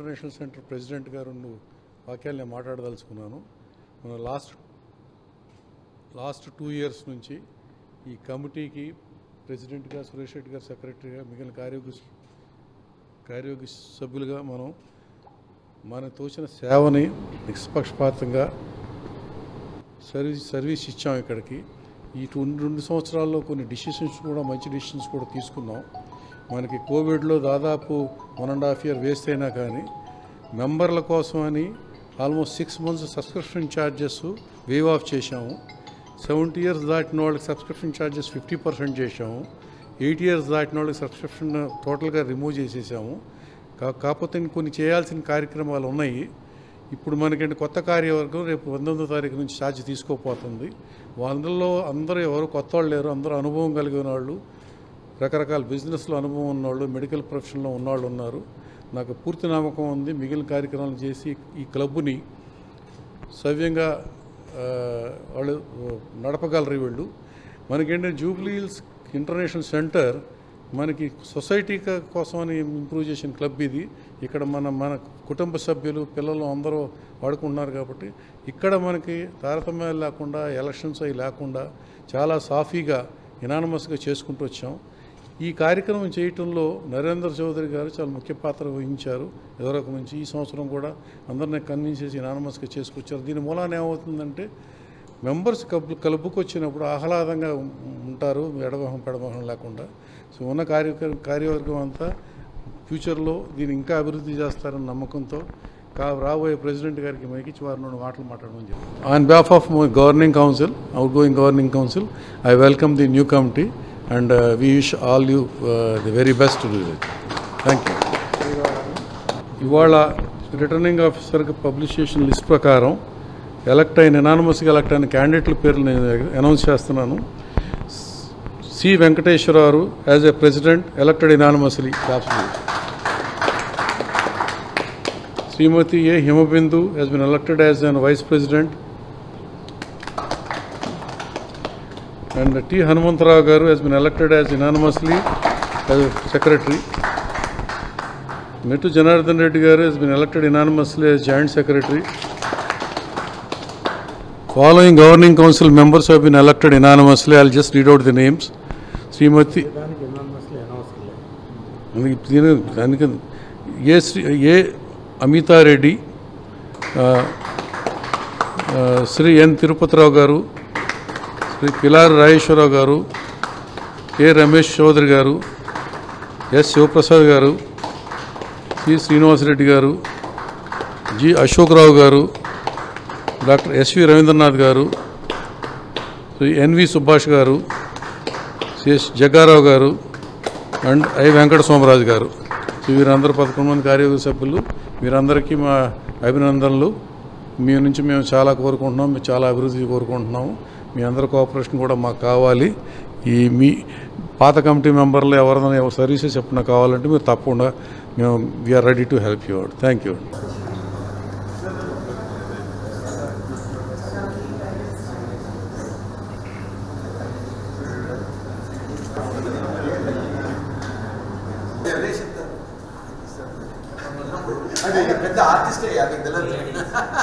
International centre president గారు రెండు వాక్యాలు నేను మాట్లాడదలుచుకున్నాను మన లాస్ట్ లాస్ట్ టూ ఇయర్స్ నుంచి ఈ కమిటీకి ప్రెసిడెంట్గా సురేష్ రెడ్డి గారు సెక్రటరీగా మిగిలిన కార్యవర్గ కార్యవర్గ సభ్యులుగా మనం మన తోచిన సేవని నిష్పక్షపాతంగా సర్వీస్ సర్వీస్ ఇచ్చాం ఇక్కడికి ఈ రెండు రెండు సంవత్సరాల్లో కొన్ని డిసిషన్స్ కూడా మంచి డిసిషన్స్ కూడా తీసుకున్నాం మనకి కోవిడ్లో దాదాపు one and half year waste అయినా కానీ మెంబర్ల కోసం అని almost six months subscription charges waive off చేశాము సెవెంటీ ఇయర్స్ దాటిన వాళ్ళకి సబ్స్క్రిప్షన్ ఛార్జెస్ ఫిఫ్టీ పర్సెంట్ చేశాము ఎయిట్ ఇయర్స్ దాటిన వాళ్ళకి సబ్స్క్రిప్షన్ టోటల్గా రిమూవ్ చేసేసాము కా కాకపోతే ఇంకొన్ని చేయాల్సిన కార్యక్రమాలు ఉన్నాయి ఇప్పుడు మనకంటే కొత్త కార్యవర్గం రేపు పంతొమ్మిదో తారీఖు నుంచి ఛార్జ్ తీసుకోపోతుంది వాళ్ళలో అందరూ ఎవరు కొత్త వాళ్ళు లేరు అందరూ అనుభవం కలిగిన వాళ్ళు రకరకాల బిజినెస్లో అనుభవం ఉన్నవాళ్ళు మెడికల్ ప్రొఫెషన్లో ఉన్నవాళ్ళు ఉన్నారు నాకు పూర్తి నమ్మకం ఉంది మిగిలిన కార్యక్రమాలు చేసి ఈ క్లబ్ని సవ్యంగా ఆ, వాళ్ళు నడపగలరు వీళ్ళు మనకేంటంటే జూబ్లీ హిల్స్ ఇంటర్నేషనల్ సెంటర్ మనకి సొసైటీ క- కోసమని ఇంప్రూవ్ చేసిన క్లబ్ ఇది ఇక్కడ మన మన కుటుంబ సభ్యులు పిల్లలు అందరూ వాడుకుంటున్నారు కాబట్టి ఇక్కడ మనకి తారతమ్యాలు లేకుండా ఎలక్షన్స్ అవి లేకుండా చాలా సాఫీగా ఇనానమస్గా చేసుకుంటూ వచ్చాం ఈ కార్యక్రమం చేయటంలో నరేంద్ర చౌదరి గారు చాలా ముఖ్య పాత్ర వహించారు ఎదురొక నుంచి ఈ సంవత్సరం కూడా అందరినీ కన్విన్స్ చేసి ఇనానమస్గా చేసుకొచ్చారు దీని మూలాన ఏమవుతుందంటే మెంబర్స్ కబ్ కలుపుకు వచ్చినప్పుడు ఆహ్లాదంగా ఉం- ఉంటారు ఎడమొహం పెడమొహం లేకుండా సో ఉన్న కార్య కార్యవర్గం అంతా ఫ్యూచర్లో దీన్ని ఇంకా అభివృద్ధి చేస్తారన్న నమ్మకంతో కా రాబోయే ప్రెసిడెంట్ గారికి మైకిచ్చి వారి నుండి మాటలు మాట్లాడమని చెప్పి on behalf of my governing council outgoing governing council I welcome the new committee and we wish all you the very best to do it thank you ఇవాళ రిటర్నింగ్ ఆఫీసర్కి పబ్లిష్ చేసిన list ప్రకారం elect అయిన ఎనానమస్గా elect అయిన క్యాండిడేట్ల పేర్లు నేను అనౌన్స్ చేస్తున్నాను C Venkateswararao as a president elected unanimously Shrimati A Himabindu has been elected as an vice president and T Hanumantharao గారు has been elected as unanimously as secretary Mettu Janardhan Reddy గారు has been elected unanimously as joint secretary. Following governing council members have been elected unanimously. I'll just read out the names. శ్రీమతి అందుకే దీని దానికి ఏ శ్రీ ఏ అమితారెడ్డి ఆ, ఆ, శ్రీ ఎన్ తిరుపతిరావు గారు శ్రీ పిలారి రాజేశ్వరరావు గారు ఏ రమేష్ చౌదరి గారు ఎస్ శివప్రసాద్ గారు సి శ్రీనివాసరెడ్డి గారు జి అశోక్రావు గారు డాక్టర్ ఎస్వి రవీంద్రనాథ్ గారు శ్రీ ఎన్వి సుభాష్ గారు సిఎస్ జగ్గారావు గారు అండ్ ఐ వెంకట సోమరాజు గారు సో వీరందరూ పదకొండు మంది కార్యవర్గ సభ్యులు వీరందరికీ మా అభినందనలు మీ నుంచి మేము చాలా కోరుకుంటున్నాం మేము చాలా అభివృద్ధి కోరుకుంటున్నాము మీ అందరి కోఆపరేషన్ కూడా మాకు కావాలి ఈ మీ పాత కమిటీ మెంబర్లు ఎవరైనా ఎవరు సర్వీసెస్ ఎప్పుడైనా కావాలంటే మీరు తప్పకుండా మేము we're ready to help you out thank you అంటే పెద్ద ఆర్టిస్టే అది తెలియదు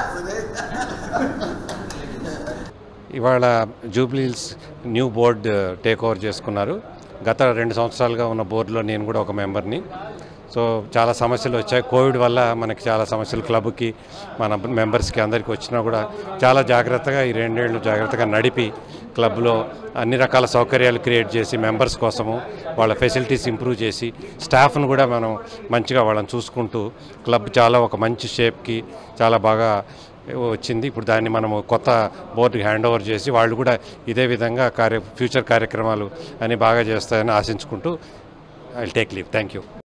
ఇవాళ Jubilee Hills new board take over చేసుకున్నారు గత రెండు సంవత్సరాలుగా ఉన్న బోర్డులో నేను కూడా ఒక మెంబర్ని సో చాలా సమస్యలు వచ్చాయి కోవిడ్ వల్ల మనకి చాలా సమస్యలు క్లబ్కి మన మెంబర్స్కి అందరికీ వచ్చినా కూడా చాలా జాగ్రత్తగా ఈ రెండేళ్ళు జాగ్రత్తగా నడిపి క్లబ్లో అన్ని రకాల సౌకర్యాలు క్రియేట్ చేసి మెంబర్స్ కోసము వాళ్ళ ఫెసిలిటీస్ ఇంప్రూవ్ చేసి స్టాఫ్ను కూడా మనం మంచిగా వాళ్ళని చూసుకుంటూ క్లబ్ చాలా ఒక మంచి షేప్కి చాలా బాగా వచ్చింది ఇప్పుడు దాన్ని మనము కొత్త బోర్డుకి హ్యాండ్ ఓవర్ చేసి వాళ్ళు కూడా ఇదే విధంగా కార్య ఫ్యూచర్ కార్యక్రమాలు అని బాగా చేస్తాయని ఆశించుకుంటూ I take leave thank you